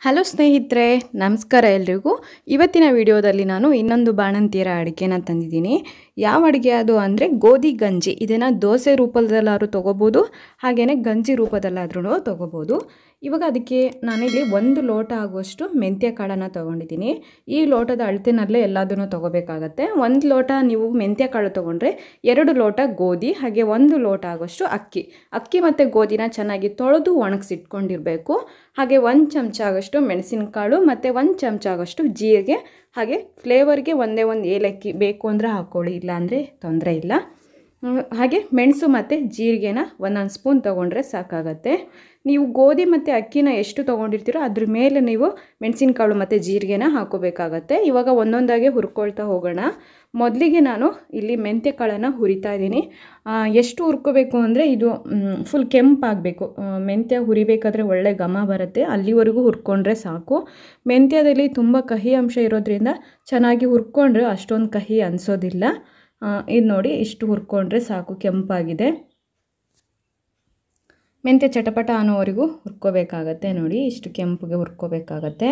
hello ಸ್ನೇಹಿತರೆ ನಮಸ್ಕಾರ ಎಲ್ರಿಗೂ ಇವತ್ತಿನ ವಿಡಿಯೋದಲ್ಲಿ ನಾನು ಇನ್ನೊಂದು ಬಾಣಂತಿಯರ ಅಡುಗೆನ ತಂದಿದ್ದೀನಿ ಯಾವ ಅಡುಗೆ ಅದು ಅಂದರೆ ಗೋಧಿ ಗಂಜಿ ಇದನ್ನು ದೋಸೆ ರೂಪದಲ್ಲಾದ್ರೂ ತೊಗೋಬೋದು ಹಾಗೆಯೇ ಗಂಜಿ ರೂಪದಲ್ಲಾದ್ರೂ ತೊಗೋಬೋದು ಇವಾಗ ಅದಕ್ಕೆ ನಾನಿಲ್ಲಿ ಒಂದು ಲೋಟ ಆಗುವಷ್ಟು ಮೆಂತ್ಯ ಕಾಳನ್ನು ತೊಗೊಂಡಿದ್ದೀನಿ ಈ ಲೋಟದ ಅಳತೆನಲ್ಲೇ ಎಲ್ಲದನ್ನು ತೊಗೋಬೇಕಾಗತ್ತೆ ಒಂದು ಲೋಟ ನೀವು ಮೆಂತ್ಯ ಕಾಳು ತೊಗೊಂಡ್ರೆ ಎರಡು ಲೋಟ ಗೋಧಿ ಹಾಗೆ ಒಂದು ಲೋಟ ಆಗುವಷ್ಟು ಅಕ್ಕಿ ಅಕ್ಕಿ ಮತ್ತು ಗೋಧಿನ ಚೆನ್ನಾಗಿ ತೊಳೆದು ಒಣಗಿಸಿಟ್ಕೊಂಡಿರಬೇಕು ಹಾಗೆ ಒಂದು ಚಮಚ ಆಗೋಷ್ಟು ಮೆಣಸಿನಕಾಳು ಮತ್ತು ಒಂದು ಚಮಚ ಆಗೋಷ್ಟು ಜೀರಿಗೆ ಹಾಗೆ ಫ್ಲೇವರ್ಗೆ ಒಂದೇ ಒಂದು ಏಲಕ್ಕಿ ಬೇಕು ಅಂದರೆ ಹಾಕ್ಕೊಳ್ಳಿ ಇಲ್ಲಾಂದರೆ ತೊಂದರೆ ಇಲ್ಲ ಹ್ಮ್, ಹಾಗೆ ಮೆಣಸು ಮತ್ತು ಜೀರಿಗೆನ ಒಂದೊಂದು ಸ್ಪೂನ್ ತೊಗೊಂಡ್ರೆ ಸಾಕಾಗತ್ತೆ ನೀವು ಗೋಧಿ ಮತ್ತು ಅಕ್ಕಿನ ಎಷ್ಟು ತೊಗೊಂಡಿರ್ತೀರೋ ಅದ್ರ ಮೇಲೆ ನೀವು ಮೆಣಸಿನಕಾಳು ಮತ್ತು ಜೀರಿಗೆನ ಹಾಕೋಬೇಕಾಗತ್ತೆ ಇವಾಗ ಒಂದೊಂದಾಗೆ ಹುರ್ಕೊಳ್ತಾ ಹೋಗೋಣ ಮೊದಲಿಗೆ ನಾನು ಇಲ್ಲಿ ಮೆಂತ್ಯ ಕಾಳನ್ನು ಹುರಿತಾ ಇದ್ದೀನಿ ಆ, ಎಷ್ಟು ಹುರ್ಕೋಬೇಕು ಅಂದರೆ ಇದು ಫುಲ್ ಕೆಂಪಾಗಬೇಕು ಮೆಂತ್ಯ ಹುರಿಬೇಕಾದ್ರೆ ಒಳ್ಳೆ ಘಮ ಬರುತ್ತೆ ಅಲ್ಲಿವರೆಗೂ ಹುರ್ಕೊಂಡ್ರೆ ಸಾಕು ಮೆಂತ್ಯದಲ್ಲಿ ತುಂಬ ಕಹಿ ಅಂಶ ಇರೋದ್ರಿಂದ ಚೆನ್ನಾಗಿ ಹುರ್ಕೊಂಡ್ರೆ ಅಷ್ಟೊಂದು ಕಹಿ ಅನಿಸೋದಿಲ್ಲ ಇದು ನೋಡಿ ಇಷ್ಟು ಹುರ್ಕೊಂಡ್ರೆ ಸಾಕು ಕೆಂಪಾಗಿದೆ ಮೆಂತ್ಯ ಚಟಪಟ ಅನ್ನೋವರೆಗೂ ಹುರ್ಕೋಬೇಕಾಗತ್ತೆ ನೋಡಿ ಇಷ್ಟು ಕೆಂಪಿಗೆ ಹುರ್ಕೋಬೇಕಾಗತ್ತೆ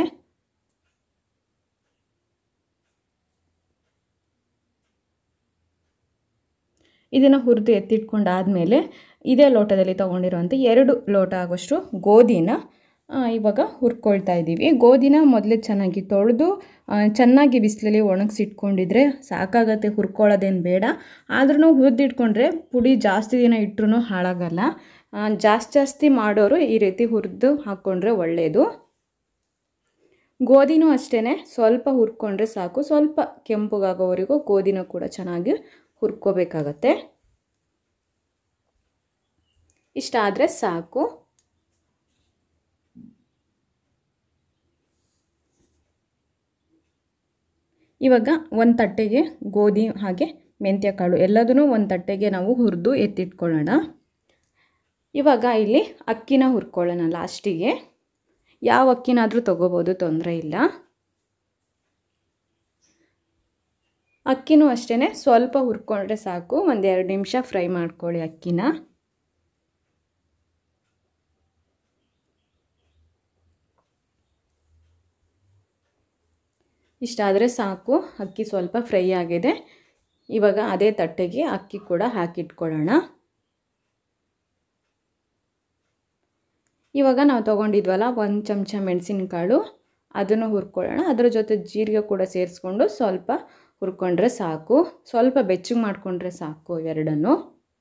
ಇದನ್ನು ಹುರಿದು ಎತ್ತಿಟ್ಕೊಂಡಾದಮೇಲೆ ಇದೇ ಲೋಟದಲ್ಲಿ ತೊಗೊಂಡಿರುವಂಥ ಎರಡು ಲೋಟ ಆಗೋಷ್ಟು ಗೋಧಿನ ಆ, ಇವಾಗ ಹುರ್ಕೊಳ್ತಾ ಇದ್ದೀವಿ ಗೋಧಿನ ಮೊದಲೇ ಚೆನ್ನಾಗಿ ತೊಳೆದು ಆ, ಚೆನ್ನಾಗಿ ಬಿಸಿಲಲ್ಲಿ ಒಣಗಿಸಿಟ್ಕೊಂಡಿದ್ರೆ ಸಾಕಾಗತ್ತೆ ಹುರ್ಕೊಳ್ಳೋದೇನು ಬೇಡ ಆದ್ರೂ ಹುರಿದಿಟ್ಕೊಂಡ್ರೆ ಪುಡಿ ಜಾಸ್ತಿ ದಿನ ಇಟ್ಟರು ಹಾಳಾಗಲ್ಲ ಆ, ಜಾಸ್ತಿ ಜಾಸ್ತಿ ಮಾಡೋರು ಈ ರೀತಿ ಹುರಿದು ಹಾಕ್ಕೊಂಡ್ರೆ ಒಳ್ಳೆಯದು ಗೋಧಿನೂ ಅಷ್ಟೇ ಸ್ವಲ್ಪ ಹುರ್ಕೊಂಡ್ರೆ ಸಾಕು ಸ್ವಲ್ಪ ಕೆಂಪುಗಾಗೋವರೆಗೂ ಗೋಧಿನೂ ಕೂಡ ಚೆನ್ನಾಗಿ ಹುರ್ಕೋಬೇಕಾಗತ್ತೆ ಇಷ್ಟಾದರೆ ಸಾಕು ಇವಾಗ ಒಂದು ತಟ್ಟೆಗೆ ಗೋಧಿ ಹಾಗೆ ಮೆಂತ್ಯ ಕಾಳು ಎಲ್ಲದನ್ನೂ ಒಂದು ತಟ್ಟೆಗೆ ನಾವು ಹುರಿದು ಎತ್ತಿಟ್ಕೊಳ್ಳೋಣ ಇವಾಗ ಇಲ್ಲಿ ಅಕ್ಕಿನ ಹುರ್ಕೊಳ್ಳೋಣ ಲಾಸ್ಟಿಗೆ ಯಾವ ಅಕ್ಕಿನಾದರೂ ತೊಗೋಬೋದು ತೊಂದರೆ ಇಲ್ಲ ಅಕ್ಕಿನೂ ಅಷ್ಟೇ ಸ್ವಲ್ಪ ಹುರ್ಕೊಂಡ್ರೆ ಸಾಕು ಒಂದೆರಡು ನಿಮಿಷ ಫ್ರೈ ಮಾಡ್ಕೊಳ್ಳಿ ಅಕ್ಕಿನ ಇಷ್ಟಾದರೆ ಸಾಕು ಅಕ್ಕಿ ಸ್ವಲ್ಪ ಫ್ರೈ ಆಗಿದೆ ಇವಾಗ ಅದೇ ತಟ್ಟೆಗೆ ಅಕ್ಕಿ ಕೂಡ ಹಾಕಿಟ್ಕೊಳ್ಳೋಣ ಇವಾಗ ನಾವು ತೊಗೊಂಡಿದ್ವಲ್ಲ ಒಂದು ಚಮಚ ಮೆಣಸಿನಕಾಳು ಅದನ್ನು ಹುರ್ಕೊಳ್ಳೋಣ ಅದರ ಜೊತೆ ಜೀರಿಗೆ ಕೂಡ ಸೇರಿಸ್ಕೊಂಡು ಸ್ವಲ್ಪ ಹುರ್ಕೊಂಡ್ರೆ ಸಾಕು ಸ್ವಲ್ಪ ಬೆಚ್ಚಗೆ ಮಾಡಿಕೊಂಡ್ರೆ ಸಾಕು ಎರಡನ್ನು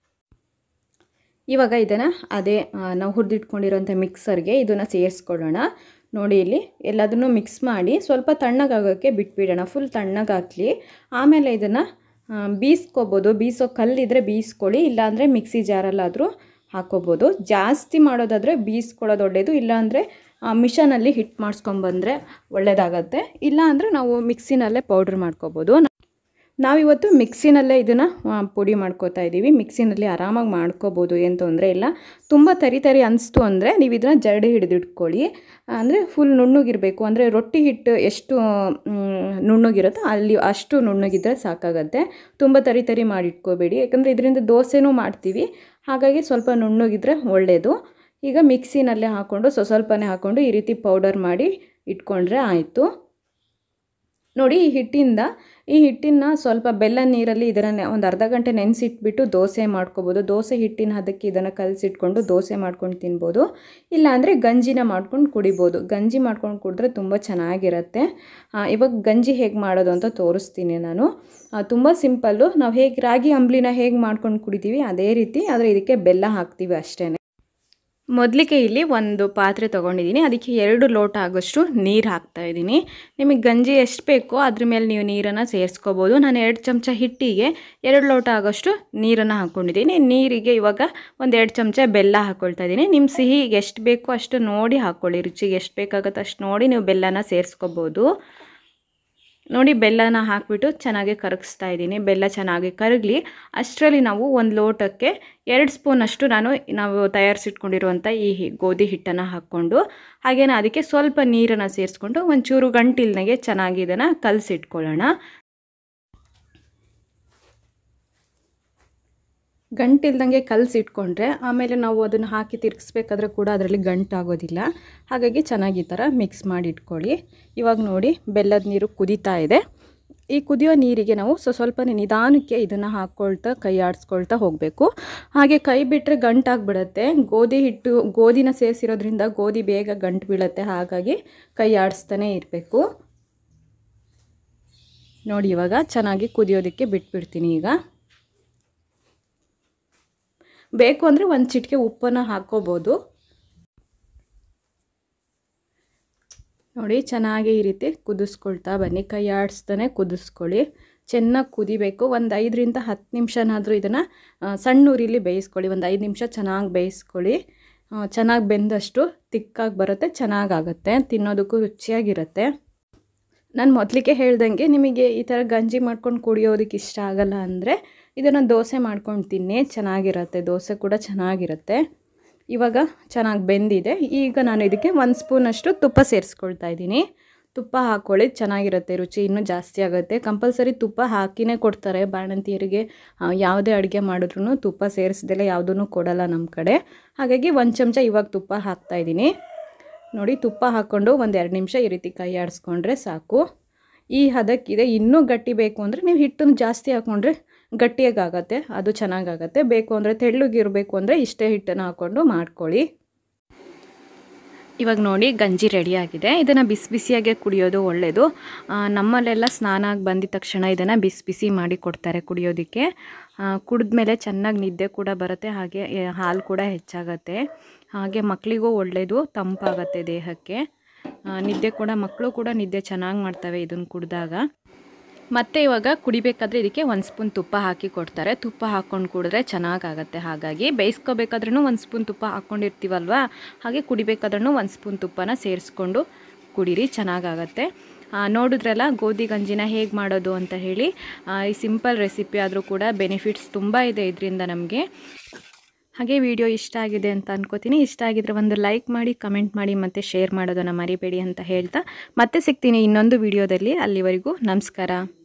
ಇವಾಗ ಇದನ್ನು ಅದೇ ಆ, ನಾವು ಹುರಿದಿಟ್ಕೊಂಡಿರೋಂಥ ಮಿಕ್ಸರ್ಗೆ ಇದನ್ನು ಸೇರಿಸ್ಕೊಳ್ಳೋಣ ನೋಡಿ ಇಲ್ಲಿ ಎಲ್ಲದನ್ನು ಮಿಕ್ಸ್ ಮಾಡಿ ಸ್ವಲ್ಪ ತಣ್ಣಗಾಗೋಕ್ಕೆ ಬಿಟ್ಬಿಡೋಣ ಫುಲ್ ತಣ್ಣಗಾಕಲಿ ಆಮೇಲೆ ಇದನ್ನು ಬೀಸ್ಕೋಬೋದು ಬೀಸೋ ಕಲ್ಲಿದ್ರೆ ಬೀಸ್ಕೊಳ್ಳಿ ಇಲ್ಲಾಂದರೆ ಮಿಕ್ಸಿ ಜಾರಲ್ಲಾದರೂ ಹಾಕ್ಕೋಬೋದು ಜಾಸ್ತಿ ಮಾಡೋದಾದರೆ ಬೀಸ್ಕೊಳ್ಳೋದು ಒಳ್ಳೆಯದು ಇಲ್ಲಾಂದರೆ ಮಿಷನಲ್ಲಿ ಹಿಟ್ ಮಾಡಿಸ್ಕೊಂಬಂದರೆ ಒಳ್ಳೆಯದಾಗತ್ತೆ ಇಲ್ಲಾಂದರೆ ನಾವು ಮಿಕ್ಸಿನಲ್ಲೇ ಪೌಡ್ರ್ ಮಾಡ್ಕೋಬೋದು ನಾವಿವತ್ತು ಮಿಕ್ಸಿನಲ್ಲೇ ಇದನ್ನು ಪುಡಿ ಮಾಡ್ಕೋತಾ ಇದ್ದೀವಿ ಮಿಕ್ಸಿನಲ್ಲಿ ಆರಾಮಾಗಿ ಮಾಡ್ಕೋಬೋದು ಏನು ತೊಂದರೆ ಇಲ್ಲ ತುಂಬ ತರಿ ತರಿ ಅನಿಸ್ತು ಅಂದರೆ ನೀವು ಇದನ್ನು ಜರಡಿ ಹಿಡಿದಿಟ್ಕೊಳ್ಳಿ ಅಂದರೆ ಫುಲ್ ನುಣ್ಣಗಿರಬೇಕು ಅಂದರೆ ರೊಟ್ಟಿ ಹಿಟ್ಟು ಎಷ್ಟು ಮ್, ನುಣ್ಣಗಿರುತ್ತೋ ಅಲ್ಲಿ ಅಷ್ಟು ನುಣ್ಣಗಿದ್ರೆ ಸಾಕಾಗತ್ತೆ ತುಂಬ ತರಿ ತರಿ ಮಾಡಿಟ್ಕೋಬೇಡಿ ಯಾಕಂದರೆ ಇದರಿಂದ ದೋಸೆನೂ ಮಾಡ್ತೀವಿ ಹಾಗಾಗಿ ಸ್ವಲ್ಪ ನುಣ್ಣಗಿದ್ರೆ ಒಳ್ಳೆಯದು ಈಗ ಮಿಕ್ಸಿನಲ್ಲೇ ಹಾಕ್ಕೊಂಡು ಸ್ವ ಸ್ವಲ್ಪನೇ ಹಾಕ್ಕೊಂಡು ಈ ರೀತಿ ಪೌಡರ್ ಮಾಡಿ ಇಟ್ಕೊಂಡ್ರೆ ಆಯಿತು ನೋಡಿ ಈ ಹಿಟ್ಟಿಂದ ಈ ಹಿಟ್ಟಿನ ಸ್ವಲ್ಪ ಬೆಲ್ಲ ನೀರಲ್ಲಿ ಇದನ್ನು ಒಂದು ಅರ್ಧ ಗಂಟೆ ನೆನೆಸಿಟ್ಬಿಟ್ಟು ದೋಸೆ ಮಾಡ್ಕೋಬೋದು ದೋಸೆ ಹಿಟ್ಟಿನ ಹದಕ್ಕೆ ಇದನ್ನು ಕಲಸಿಟ್ಕೊಂಡು ದೋಸೆ ಮಾಡ್ಕೊಂಡು ತಿನ್ಬೋದು ಇಲ್ಲಾಂದರೆ ಗಂಜಿನ ಮಾಡ್ಕೊಂಡು ಕುಡಿಬೋದು ಗಂಜಿ ಮಾಡ್ಕೊಂಡು ಕುಡಿದ್ರೆ ತುಂಬ ಚೆನ್ನಾಗಿರುತ್ತೆ ಆ, ಇವಾಗ ಗಂಜಿ ಹೇಗೆ ಮಾಡೋದು ಅಂತ ತೋರಿಸ್ತೀನಿ ನಾನು ತುಂಬ ಸಿಂಪಲ್ಲು ನಾವು ಹೇಗೆ ರಾಗಿ ಅಂಬ್ಲಿನ ಹೇಗೆ ಮಾಡ್ಕೊಂಡು ಕುಡಿತೀವಿ ಅದೇ ರೀತಿ ಆದರೆ ಇದಕ್ಕೆ ಬೆಲ್ಲ ಹಾಕ್ತೀವಿ ಅಷ್ಟೇ ಮೊದಲಿಗೆ ಇಲ್ಲಿ ಒಂದು ಪಾತ್ರೆ ತೊಗೊಂಡಿದ್ದೀನಿ ಅದಕ್ಕೆ ಎರಡು ಲೋಟ ಆಗೋಷ್ಟು ನೀರು ಹಾಕ್ತಾ ಇದ್ದೀನಿ ನಿಮಗೆ ಗಂಜಿ ಎಷ್ಟು ಬೇಕೋ ಅದ್ರ ಮೇಲೆ ನೀವು ನೀರನ್ನು ಸೇರಿಸ್ಕೋಬೋದು ನಾನು ಎರಡು ಚಮಚ ಹಿಟ್ಟಿಗೆ ಎರಡು ಲೋಟ ಆಗೋಷ್ಟು ನೀರನ್ನು ಹಾಕ್ಕೊಂಡಿದ್ದೀನಿ ನೀರಿಗೆ ಇವಾಗ ಒಂದು ಎರಡು ಚಮಚ ಬೆಲ್ಲ ಹಾಕ್ಕೊಳ್ತಾ ಇದ್ದೀನಿ ನಿಮ್ಮ ಸಿಹಿಗೆ ಎಷ್ಟು ಬೇಕೋ ಅಷ್ಟು ನೋಡಿ ಹಾಕ್ಕೊಳ್ಳಿ ರುಚಿಗೆ ಎಷ್ಟು ಬೇಕಾಗುತ್ತೋ ಅಷ್ಟು ನೋಡಿ ನೀವು ಬೆಲ್ಲನ ಸೇರಿಸ್ಕೋಬೋದು ನೋಡಿ ಬೆಲ್ಲನ ಹಾಕಿಬಿಟ್ಟು ಚೆನ್ನಾಗಿ ಕರಗಿಸ್ತಾ ಇದ್ದೀನಿ ಬೆಲ್ಲ ಚೆನ್ನಾಗಿ ಕರಗಲಿ ಅಷ್ಟರಲ್ಲಿ ನಾವು ಒಂದು ಲೋಟಕ್ಕೆ ಎರಡು ಸ್ಪೂನಷ್ಟು ನಾನು ನಾವು ತಯಾರಿಸಿಟ್ಕೊಂಡಿರುವಂಥ ಈ ಹಿ- ಗೋಧಿ ಹಿಟ್ಟನ್ನು ಹಾಕ್ಕೊಂಡು ಹಾಗೇನೆ ಅದಕ್ಕೆ ಸ್ವಲ್ಪ ನೀರನ್ನು ಸೇರಿಸ್ಕೊಂಡು ಒಂಚೂರು ಗಂಟಿಲ್ನಾಗೆ ಚೆನ್ನಾಗಿ ಇದನ್ನು ಕಲಸಿಟ್ಕೊಳ್ಳೋಣ ಗಂಟಿಲ್ದಂಗೆ ಕಲಸಿಟ್ಕೊಂಡ್ರೆ ಆಮೇಲೆ ನಾವು ಅದನ್ನು ಹಾಕಿ ತಿರುಗಿಸ್ಬೇಕಾದ್ರೆ ಕೂಡ ಅದರಲ್ಲಿ ಗಂಟಾಗೋದಿಲ್ಲ ಹಾಗಾಗಿ ಚೆನ್ನಾಗಿ ಈ ಥರ ಮಿಕ್ಸ್ ಮಾಡಿ ಇಟ್ಕೊಳ್ಳಿ ಇವಾಗ ನೋಡಿ ಬೆಲ್ಲದ ನೀರು ಕುದೀತಾ ಇದೆ ಈ ಕುದಿಯೋ ನೀರಿಗೆ ನಾವು ಸೊ ಸ್ವಲ್ಪ ನಿಧಾನಕ್ಕೆ ಇದನ್ನು ಹಾಕ್ಕೊಳ್ತಾ ಕೈ ಆಡಿಸ್ಕೊಳ್ತಾ ಹೋಗಬೇಕು ಹಾಗೆ ಕೈ ಬಿಟ್ಟರೆ ಗಂಟಾಗ್ಬಿಡುತ್ತೆ ಗೋಧಿ ಹಿಟ್ಟು ಗೋಧಿನ ಸೇರಿಸಿರೋದ್ರಿಂದ ಗೋಧಿ ಬೇಗ ಗಂಟು ಬೀಳುತ್ತೆ ಹಾಗಾಗಿ ಕೈ ಆಡಿಸ್ತಾನೆ ಇರಬೇಕು ನೋಡಿ ಇವಾಗ ಚೆನ್ನಾಗಿ ಕುದಿಯೋದಕ್ಕೆ ಬಿಟ್ಬಿಡ್ತೀನಿ ಈಗ ಬೇಕು ಅಂದರೆ ಒಂದು ಚಿಟಿಕೆ ಉಪ್ಪನ್ನು ಹಾಕ್ಕೋಬೋದು ನೋಡಿ ಚೆನ್ನಾಗಿ ಈ ರೀತಿ ಕುದಿಸ್ಕೊಳ್ತಾ ಬನ್ನಿ ಕೈ ಆಡಿಸ್ತಾನೆ ಕುದಿಸ್ಕೊಳ್ಳಿ ಚೆನ್ನಾಗಿ ಕುದಿಬೇಕು ಒಂದು ಐದರಿಂದ ಹತ್ತು ನಿಮಿಷನಾದರೂ ಇದನ್ನು ಸಣ್ಣ ಉರಿಲಿ ಬೇಯಿಸ್ಕೊಳ್ಳಿ ಒಂದು ಐದು ನಿಮಿಷ ಚೆನ್ನಾಗಿ ಬೇಯಿಸ್ಕೊಳ್ಳಿ ಚೆನ್ನಾಗಿ ಬೆಂದಷ್ಟು ತಿಕ್ಕಾಗಿ ಬರುತ್ತೆ ಚೆನ್ನಾಗಾಗುತ್ತೆ ತಿನ್ನೋದಕ್ಕೂ ರುಚಿಯಾಗಿರುತ್ತೆ ನಾನು ಮೊದಲಿಗೆ ಹೇಳ್ದಂಗೆ ನಿಮಗೆ ಈ ಥರ ಗಂಜಿ ಮಾಡ್ಕೊಂಡು ಕುಡಿಯೋದಕ್ಕೆ ಇಷ್ಟ ಆಗಲ್ಲ ಅಂದರೆ ಇದನ್ನು ದೋಸೆ ಮಾಡ್ಕೊಂಡು ತಿನ್ನಿ ಚೆನ್ನಾಗಿರುತ್ತೆ ದೋಸೆ ಕೂಡ ಚೆನ್ನಾಗಿರುತ್ತೆ ಇವಾಗ ಚೆನ್ನಾಗಿ ಬೆಂದಿದೆ ಈಗ ನಾನು ಇದಕ್ಕೆ ಒಂದು ಸ್ಪೂನಷ್ಟು ತುಪ್ಪ ಸೇರಿಸ್ಕೊಳ್ತಾ ಇದ್ದೀನಿ ತುಪ್ಪ ಹಾಕ್ಕೊಳ್ಳಿ ಚೆನ್ನಾಗಿರುತ್ತೆ ರುಚಿ ಇನ್ನೂ ಜಾಸ್ತಿ ಆಗುತ್ತೆ ಕಂಪಲ್ಸರಿ ತುಪ್ಪ ಹಾಕಿನೇ ಕೊಡ್ತಾರೆ ಬಾಣಂತಿಯರಿಗೆ ಯಾವುದೇ ಅಡುಗೆ ಮಾಡಿದ್ರೂ ತುಪ್ಪ ಸೇರಿಸ್ದೆಲೆ ಯಾವುದೂ ಕೊಡಲ್ಲ ನಮ್ಮ ಕಡೆ ಹಾಗಾಗಿ ಒಂದು ಚಮಚ ಇವಾಗ ತುಪ್ಪ ಹಾಕ್ತಾಯಿದ್ದೀನಿ ನೋಡಿ ತುಪ್ಪ ಹಾಕ್ಕೊಂಡು ಒಂದು ಎರಡು ನಿಮಿಷ ಈ ರೀತಿ ಕೈ ಆಡಿಸ್ಕೊಂಡ್ರೆ ಸಾಕು ಈ ಹದಕ್ಕಿದೆ ಇನ್ನೂ ಗಟ್ಟಿ ಬೇಕು ಅಂದರೆ ನೀವು ಹಿಟ್ಟನ್ನು ಜಾಸ್ತಿ ಹಾಕ್ಕೊಂಡ್ರೆ ಗಟ್ಟಿಯಾಗತ್ತೆ ಅದು ಚೆನ್ನಾಗಾಗತ್ತೆ ಬೇಕು ಅಂದರೆ ತೆಳ್ಳಗಿರಬೇಕು ಅಂದರೆ ಇಷ್ಟೇ ಹಿಟ್ಟನ್ನು ಹಾಕ್ಕೊಂಡು ಮಾಡ್ಕೊಳ್ಳಿ ಇವಾಗ ನೋಡಿ ಗಂಜಿ ರೆಡಿಯಾಗಿದೆ ಇದನ್ನು ಬಿಸಿ ಬಿಸಿಯಾಗೆ ಕುಡಿಯೋದು ಒಳ್ಳೆಯದು ನಮ್ಮಲ್ಲೆಲ್ಲ ಸ್ನಾನ ಆಗಿ ಬಂದಿದ ತಕ್ಷಣ ಇದನ್ನು ಬಿಸಿ ಬಿಸಿ ಮಾಡಿ ಕೊಡ್ತಾರೆ ಕುಡಿಯೋದಕ್ಕೆ ಕುಡಿದ್ಮೇಲೆ ಚೆನ್ನಾಗಿ ನಿದ್ದೆ ಕೂಡ ಬರುತ್ತೆ ಹಾಗೆ ಹಾಲು ಕೂಡ ಹೆಚ್ಚಾಗತ್ತೆ ಹಾಗೆ ಮಕ್ಕಳಿಗೂ ಒಳ್ಳೆಯದು ತಂಪಾಗತ್ತೆ ದೇಹಕ್ಕೆ ನಿದ್ದೆ ಕೂಡ ಮಕ್ಕಳು ಕೂಡ ನಿದ್ದೆ ಚೆನ್ನಾಗಿ ಮಾಡ್ತವೆ ಇದನ್ನು ಕುಡಿದಾಗ ಮತ್ತು ಇವಾಗ ಕುಡಿಬೇಕಾದ್ರೆ ಇದಕ್ಕೆ ಒಂದು ಸ್ಪೂನ್ ತುಪ್ಪ ಹಾಕಿ ಕೊಡ್ತಾರೆ ತುಪ್ಪ ಹಾಕ್ಕೊಂಡು ಕುಡಿದ್ರೆ ಚೆನ್ನಾಗಾಗತ್ತೆ ಹಾಗಾಗಿ ಬೇಯಿಸ್ಕೋಬೇಕಾದ್ರೂ ಒಂದು ಸ್ಪೂನ್ ತುಪ್ಪ ಹಾಕ್ಕೊಂಡಿರ್ತೀವಲ್ವ ಹಾಗೆ ಕುಡಿಬೇಕಾದ್ರೂ ಒಂದು ಸ್ಪೂನ್ ತುಪ್ಪನ ಸೇರಿಸ್ಕೊಂಡು ಕುಡೀರಿ ಚೆನ್ನಾಗಾಗತ್ತೆ ನೋಡಿದ್ರಲ್ಲ ಗೋಧಿ ಗಂಜಿನ ಹೇಗೆ ಮಾಡೋದು ಅಂತ ಹೇಳಿ ಈ ಸಿಂಪಲ್ ರೆಸಿಪಿ ಆದರೂ ಕೂಡ ಬೆನಿಫಿಟ್ಸ್ ತುಂಬ ಇದೆ ಇದರಿಂದ ನಮಗೆ ಹಾಗೆ ವಿಡಿಯೋ ಇಷ್ಟ ಆಗಿದೆ ಅಂತ ಅನ್ಕೋತೀನಿ ಇಷ್ಟ ಆಗಿದ್ರೆ ಒಂದು ಲೈಕ್ ಮಾಡಿ ಕಮೆಂಟ್ ಮಾಡಿ ಮತ್ತು ಶೇರ್ ಮಾಡೋದನ್ನು ಮರಿಬೇಡಿ ಅಂತ ಹೇಳ್ತಾ ಮತ್ತೆ ಸಿಗ್ತೀನಿ ಇನ್ನೊಂದು ವಿಡಿಯೋದಲ್ಲಿ ಅಲ್ಲಿವರೆಗೂ ನಮಸ್ಕಾರ